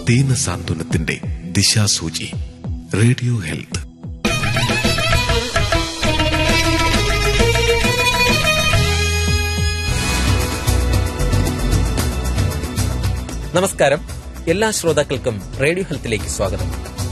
ദീന സാന്ത്വനത്തിന്റെ ദിശാസൂചി radio health നമസ്കാരം എല്ലാ ശ്രോതാക്കൾക്കും റേഡിയോ ഹെൽത്തിലേക്ക് സ്വാഗതം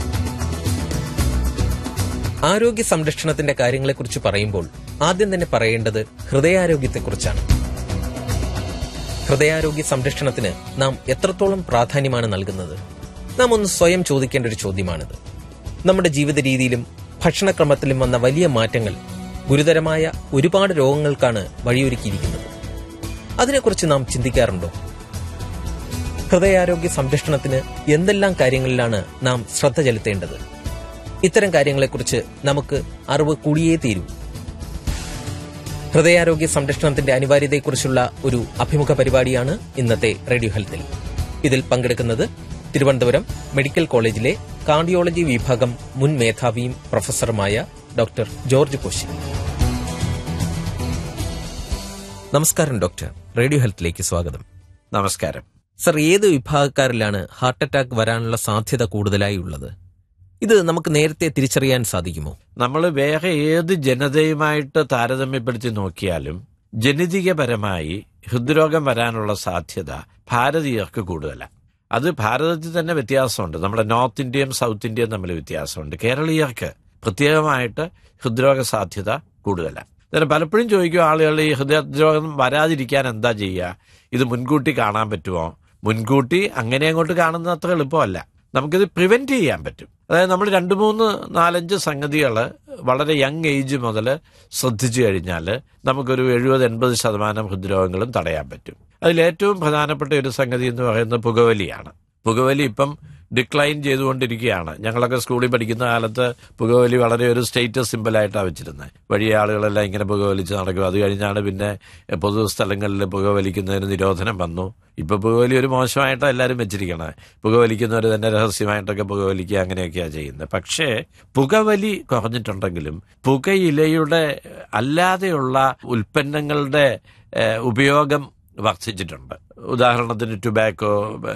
ആരോഗ്യ സംരക്ഷണത്തിന്റെ കാര്യങ്ങളെക്കുറിച്ച് പറയുമ്പോൾ ആദ്യം തന്നെ പറയേണ്ടത് ഹൃദയാരോഗ്യത്തെക്കുറിച്ചാണ് ഹൃദയാരോഗ്യ സംരക്ഷണത്തിന് നാം എത്രത്തോളം പ്രാധാന്യമാണ് നൽകുന്നത് നാം ഒന്ന് സ്വയം ചോദിക്കേണ്ട ഒരു ചോദ്യമാണിത് നമ്മുടെ ജീവിത രീതിയിലും ഭക്ഷണക്രമത്തിലും വന്ന വലിയ മാറ്റങ്ങൾ ഗുരുതരമായ ഒരുപാട് രോഗങ്ങൾക്കാണ് വഴിയൊരുക്കിയിരിക്കുന്നത് അതിനെക്കുറിച്ച് നാം ചിന്തിക്കാറുണ്ടോ ഹൃദയാരോഗ്യ സംരക്ഷണത്തിന് എന്തെല്ലാം കാര്യങ്ങളിലാണ് നാം ശ്രദ്ധ ചെലുത്തേണ്ടത് ഇത്തരം കാര്യങ്ങളെക്കുറിച്ച് നമുക്ക് അറിവ് കൂടിയേ തീരൂ ഹൃദയാരോഗ്യ സംരക്ഷണത്തിന്റെ അനിവാര്യതയെക്കുറിച്ചുള്ള ഒരു അഭിമുഖ പരിപാടിയാണ് ഇന്നത്തെ റേഡിയോ ഹെൽത്തിൽ ഇതിൽ പങ്കെടുക്കുന്നത് തിരുവനന്തപുരം മെഡിക്കൽ കോളേജിലെ കാർഡിയോളജി വിഭാഗം മുൻ മേധാവിയും പ്രൊഫസറുമായ ഡോക്ടർ ജോർജ് കോശി നമസ്കാരം ഡോക്ടർ റേഡിയോ ഹെൽത്തിലേക്ക് സ്വാഗതം നമസ്കാരം സർ ഏത് വിഭാഗക്കാരിലാണ് ഹാർട്ട് അറ്റാക്ക് വരാനുള്ള സാധ്യത കൂടുതലായി ഉള്ളത് ഇത് നമുക്ക് നേരത്തെ തിരിച്ചറിയാൻ സാധിക്കുമോ നമ്മൾ വേറെ ഏത് ജനതയുമായിട്ട് താരതമ്യപ്പെടുത്തി നോക്കിയാലും ജനിതകപരമായി ഹൃദ്രോഗം വരാനുള്ള സാധ്യത ഭാരതീയർക്ക് കൂടുതലാണ് അത് ഭാരതത്തിൽ തന്നെ വ്യത്യാസമുണ്ട് നമ്മുടെ നോർത്ത് ഇന്ത്യയും സൗത്ത് ഇന്ത്യയും തമ്മിൽ വ്യത്യാസമുണ്ട് കേരളീയർക്ക് പ്രത്യേകമായിട്ട് ഹൃദ്രോഗ സാധ്യത കൂടുതലാണ് അന്നേരം പലപ്പോഴും ചോദിക്കും ആളുകൾ ഈ ഹൃദയരോഗം വരാതിരിക്കാൻ എന്താ ചെയ്യുക ഇത് മുൻകൂട്ടി കാണാൻ പറ്റുമോ മുൻകൂട്ടി അങ്ങനെ അങ്ങോട്ട് കാണുന്നത് അത്ര എളുപ്പമല്ല നമുക്കിത് പ്രിവെന്റ് ചെയ്യാൻ പറ്റും അതായത് നമ്മൾ രണ്ട് മൂന്ന് നാലഞ്ച് സംഗതികൾ വളരെ യങ് ഏജ് മുതൽ ശ്രദ്ധിച്ചു കഴിഞ്ഞാൽ നമുക്കൊരു എഴുപത് എൺപത് ശതമാനം ഹൃദ്രോഗങ്ങളും തടയാൻ പറ്റും അതിലേറ്റവും പ്രധാനപ്പെട്ട ഒരു സംഗതി എന്ന് പറയുന്നത് പുകവലിയാണ് പുകവലി ഇപ്പം ഡിക്ലൈൻ ചെയ്തുകൊണ്ടിരിക്കുകയാണ് ഞങ്ങളൊക്കെ സ്കൂളിൽ പഠിക്കുന്ന കാലത്ത് പുകവലി വളരെ ഒരു സ്റ്റേറ്റസ് സിമ്പിളായിട്ടാണ് വെച്ചിരുന്നത് വഴിയ ആളുകളെല്ലാം ഇങ്ങനെ പുകവലിച്ച് നടക്കും അത് കഴിഞ്ഞാണ് പിന്നെ പൊതു സ്ഥലങ്ങളിൽ പുകവലിക്കുന്നതിന് നിരോധനം വന്നു ഇപ്പൊ പുകവലി ഒരു മോശമായിട്ടാണ് എല്ലാവരും വെച്ചിരിക്കണത് പുകവലിക്കുന്നവർ തന്നെ രഹസ്യമായിട്ടൊക്കെ പുകവലിക്കുക അങ്ങനെയൊക്കെയാണ് ചെയ്യുന്നത് പക്ഷേ പുകവലി കുറഞ്ഞിട്ടുണ്ടെങ്കിലും പുകയിലയുടെ അല്ലാതെയുള്ള ഉൽപ്പന്നങ്ങളുടെ ഏഹ്, ഉപയോഗം വർദ്ധിച്ചിട്ടുണ്ട് ഉദാഹരണത്തിന് ടുബാക്കോ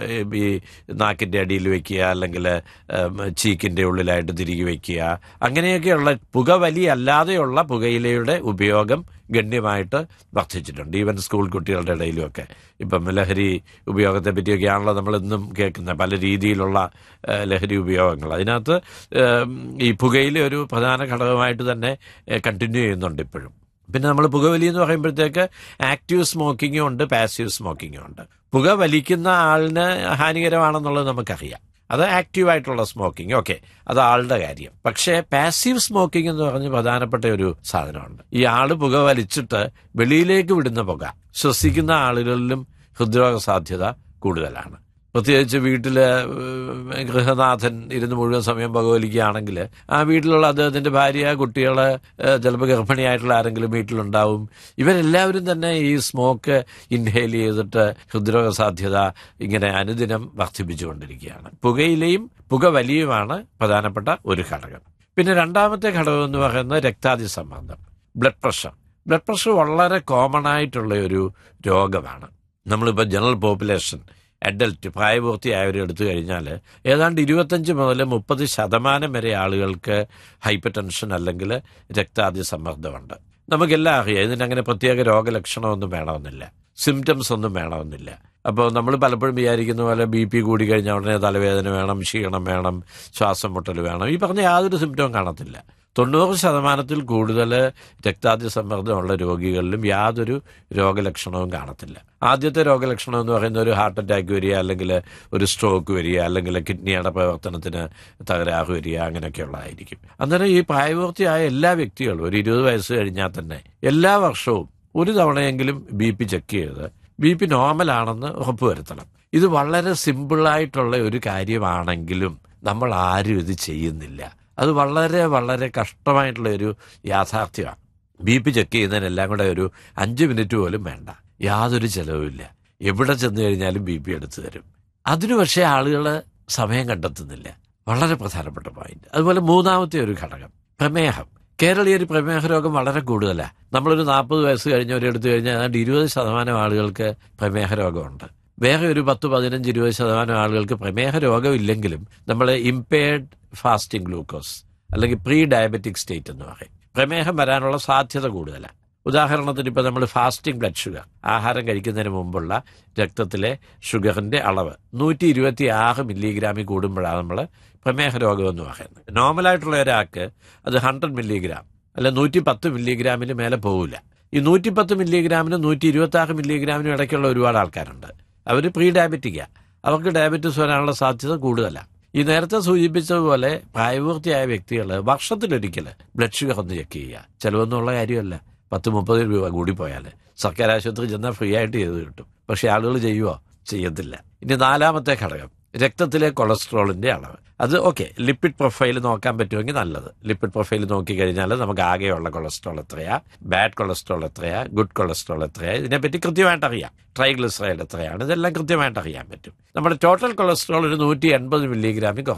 ഈ നാക്കിന്റെ അടിയിൽ വെക്കുക അല്ലെങ്കിൽ ചീക്കിന്റെ ഉള്ളിലായിട്ട് തിരികെ വെക്കുക അങ്ങനെയൊക്കെയുള്ള പുകവലി അല്ലാതെയുള്ള പുകയിലയുടെ ഉപയോഗം ഗണ്യമായിട്ട് വർദ്ധിച്ചിട്ടുണ്ട് ഈവൻ സ്കൂൾ കുട്ടികളുടെ ഇടയിലുമൊക്കെ ഇപ്പം ലഹരി ഉപയോഗത്തെ പറ്റിയൊക്കെയാണല്ലോ നമ്മൾ ഇന്നും കേൾക്കുന്നത് പല രീതിയിലുള്ള ഏഹ്, ലഹരി ഉപയോഗങ്ങൾ അതിനകത്ത് ഏഹ്, ഈ പുകയില ഒരു പ്രധാന ഘടകമായിട്ട് തന്നെ കണ്ടിന്യൂ ചെയ്യുന്നുണ്ട് ഇപ്പോഴും പിന്നെ നമ്മൾ പുകവലി എന്ന് പറയുമ്പോഴത്തേക്ക് ആക്റ്റീവ് സ്മോക്കിങ്ങും ഉണ്ട് പാസീവ് സ്മോക്കിങ്ങും ഉണ്ട് പുക വലിക്കുന്ന ആളിന് ഹാനികരമാണെന്നുള്ളത് നമുക്കറിയാം അത് ആക്റ്റീവായിട്ടുള്ള സ്മോക്കിംഗ് ഓക്കെ അത് ആളുടെ കാര്യം പക്ഷേ പാസീവ് സ്മോക്കിംഗ് എന്ന് പറഞ്ഞ് പ്രധാനപ്പെട്ട ഒരു സാധനമുണ്ട് ഈ ആള് പുക വലിച്ചിട്ട് വെളിയിലേക്ക് വിടുന്ന പുക ശ്വസിക്കുന്ന ആളുകളിലും ഹൃദ്രോഗ സാധ്യത കൂടുതലാണ് പ്രത്യേകിച്ച് വീട്ടില് ഏഹ്, ഗൃഹനാഥൻ ഇരുന്ന് മുഴുവൻ സമയം പുകവലിക്കുകയാണെങ്കിൽ ആ വീട്ടിലുള്ള അദ്ദേഹത്തിന്റെ ഭാര്യ കുട്ടികള് ഏഹ്, ചിലപ്പോൾ ഗർഭിണിയായിട്ടുള്ള ആരെങ്കിലും വീട്ടിലുണ്ടാവും ഇവരെല്ലാവരും തന്നെ ഈ സ്മോക്ക് ഇൻഹേൽ ചെയ്തിട്ട് ഹൃദ്രോഗ സാധ്യത ഇങ്ങനെ അനുദിനം വർദ്ധിപ്പിച്ചുകൊണ്ടിരിക്കുകയാണ് പുകയിലയും പുകവലിയുമാണ് പ്രധാനപ്പെട്ട ഒരു ഘടകം പിന്നെ രണ്ടാമത്തെ ഘടകം എന്ന് പറയുന്നത് രക്താതി സമ്മർദ്ദം ബ്ലഡ് പ്രഷർ ബ്ലഡ് പ്രഷർ വളരെ കോമൺ ആയിട്ടുള്ള ഒരു രോഗമാണ് നമ്മളിപ്പോൾ ജനറൽ പോപ്പുലേഷൻ അഡൽട്ട് പ്രായപൂർത്തിയായവർ എടുത്തു കഴിഞ്ഞാൽ ഏതാണ്ട് ഇരുപത്തഞ്ച് മുതൽ മുപ്പത് ശതമാനം വരെ ആളുകൾക്ക് ഹൈപ്പർ ടെൻഷൻ അല്ലെങ്കിൽ രക്താതി സമ്മർദ്ദമുണ്ട് നമുക്കെല്ലാം അറിയാം ഇതിനങ്ങനെ പ്രത്യേക രോഗലക്ഷണമൊന്നും വേണമെന്നില്ല സിംറ്റംസ് ഒന്നും വേണമെന്നില്ല അപ്പോൾ നമ്മൾ പലപ്പോഴും വിചാരിക്കുന്ന പോലെ ബി പി കൂടി കഴിഞ്ഞാൽ ഉടനെ തലവേദന വേണം ക്ഷീണം വേണം ശ്വാസം മുട്ടൽ വേണം ഈ പറഞ്ഞ യാതൊരു സിംറ്റവും കാണത്തില്ല തൊണ്ണൂറ് ശതമാനത്തിൽ കൂടുതൽ രക്താതി സമ്മർദ്ദമുള്ള രോഗികളിലും യാതൊരു രോഗലക്ഷണവും കാണത്തില്ല ആദ്യത്തെ രോഗലക്ഷണം എന്ന് പറയുന്ന ഒരു ഹാർട്ട് അറ്റാക്ക് വരിക അല്ലെങ്കിൽ ഒരു സ്ട്രോക്ക് വരിക അല്ലെങ്കിൽ കിഡ്നിയുടെ പ്രവർത്തനത്തിന് തകരാറ് വരിക അങ്ങനെയൊക്കെയുള്ളതായിരിക്കും അന്നേരം ഈ പ്രായപൂർത്തിയായ എല്ലാ വ്യക്തികളും ഒരു ഇരുപത് വയസ്സ് കഴിഞ്ഞാൽ തന്നെ എല്ലാ വർഷവും ഒരു തവണയെങ്കിലും ബി പി ചെക്ക് ചെയ്ത് ബി പി നോർമൽ ആണെന്ന് ഉറപ്പുവരുത്തണം ഇത് വളരെ സിമ്പിളായിട്ടുള്ള ഒരു കാര്യമാണെങ്കിലും നമ്മൾ ആരും ഇത് ചെയ്യുന്നില്ല അത് വളരെ വളരെ കഷ്ടമായിട്ടുള്ള ഒരു യാഥാർത്ഥ്യമാണ് ബി പി ചെക്ക് ചെയ്യുന്നതിനെല്ലാം കൂടെ ഒരു അഞ്ച് മിനിറ്റ് പോലും വേണ്ട യാതൊരു ചെലവുമില്ല എവിടെ ചെന്ന് കഴിഞ്ഞാലും ബി പി എടുത്തു തരും അതിനു പക്ഷേ ആളുകൾ സമയം കണ്ടെത്തുന്നില്ല വളരെ പ്രധാനപ്പെട്ട പോയിന്റ് അതുപോലെ മൂന്നാമത്തെ ഒരു ഘടകം പ്രമേഹം കേരളീയർ പ്രമേഹ രോഗം വളരെ കൂടുതലാണ് നമ്മളൊരു നാൽപ്പത് വയസ്സ് കഴിഞ്ഞവരെ എടുത്തു കഴിഞ്ഞാൽ ഏതാണ്ട് ഇരുപത് ശതമാനം ആളുകൾക്ക് പ്രമേഹ രോഗമുണ്ട് വേറെ ഒരു പത്ത് പതിനഞ്ച് ഇരുപത് ശതമാനം ആളുകൾക്ക് പ്രമേഹ രോഗമില്ലെങ്കിലും നമ്മൾ ഇംപെയർഡ് ഫാസ്റ്റിംഗ് ഗ്ലൂക്കോസ് അല്ലെങ്കിൽ പ്രീ ഡയബറ്റിക് സ്റ്റേറ്റ് എന്ന് പറയും പ്രമേഹം വരാനുള്ള സാധ്യത കൂടുതലാണ് ഉദാഹരണത്തിന് ഇപ്പോൾ നമ്മൾ ഫാസ്റ്റിംഗ് ബ്ലഡ് ഷുഗർ ആഹാരം കഴിക്കുന്നതിന് മുമ്പുള്ള രക്തത്തിലെ ഷുഗറിന്റെ അളവ് നൂറ്റി ഇരുപത്തി ആറ് മില്ലിഗ്രാമിൽ കൂടുമ്പോഴാണ് നമ്മൾ പ്രമേഹ രോഗം എന്ന് പറയുന്നത് നോർമലായിട്ടുള്ള ഒരാൾക്ക് അത് ഹൺഡ്രഡ് മില്ലിഗ്രാം അല്ല നൂറ്റി പത്ത് മില്ലിഗ്രാമിന് മേലെ പോകില്ല ഈ നൂറ്റി പത്ത് മില്ലിഗ്രാമിനും നൂറ്റി ഇരുപത്തി ആറ് മില്ലിഗ്രാമിനും ഇടയ്ക്കുള്ള ഒരുപാട് ആൾക്കാരുണ്ട് അവർ പ്രീ ഡയബറ്റിക്കാ അവർക്ക് ഡയബറ്റിസ് വരാനുള്ള സാധ്യത കൂടുതലാണ് ഈ നേരത്തെ സൂചിപ്പിച്ചതുപോലെ പ്രായപൂർത്തിയായ വ്യക്തികൾ വർഷത്തിലൊരിക്കൽ ബ്ലഡ് ഷുഗർ ഒന്ന് ചെക്ക് ചെയ്യുക ചിലവൊന്നുള്ള കാര്യമല്ല പത്ത് മുപ്പത് രൂപ കൂടി പോയാൽ സർക്കാർ ആശുപത്രി ചെന്നാൽ ഫ്രീ ആയിട്ട് ചെയ്ത് കിട്ടും പക്ഷെ ആളുകൾ ചെയ്യുമോ ചെയ്യത്തില്ല ഇനി നാലാമത്തെ ഘടകം രക്തത്തിലെ കൊളസ്ട്രോളിന്റെ അളവ് അത് ഓക്കെ ലിപ്പിഡ് പ്രൊഫൈൽ നോക്കാൻ പറ്റുമെങ്കിൽ നല്ലത് ലിപ്പിഡ് പ്രൊഫൈൽ നോക്കി കഴിഞ്ഞാൽ നമുക്ക് ആകെയുള്ള കൊളസ്ട്രോൾ എത്രയാ ബാഡ് കൊളസ്ട്രോൾ എത്രയാ ഗുഡ് കൊളസ്ട്രോൾ എത്രയാ ഇതിനെപ്പറ്റി കൃത്യമായിട്ട് അറിയാം ട്രൈഗ്ലിസറൈഡ് എത്രയാണ് ഇതെല്ലാം കൃത്യമായിട്ട് അറിയാൻ പറ്റും നമ്മുടെ ടോട്ടൽ കൊളസ്ട്രോൾ ഒരു നൂറ്റി എൺപത് മില്ലിഗ്രാമിൽ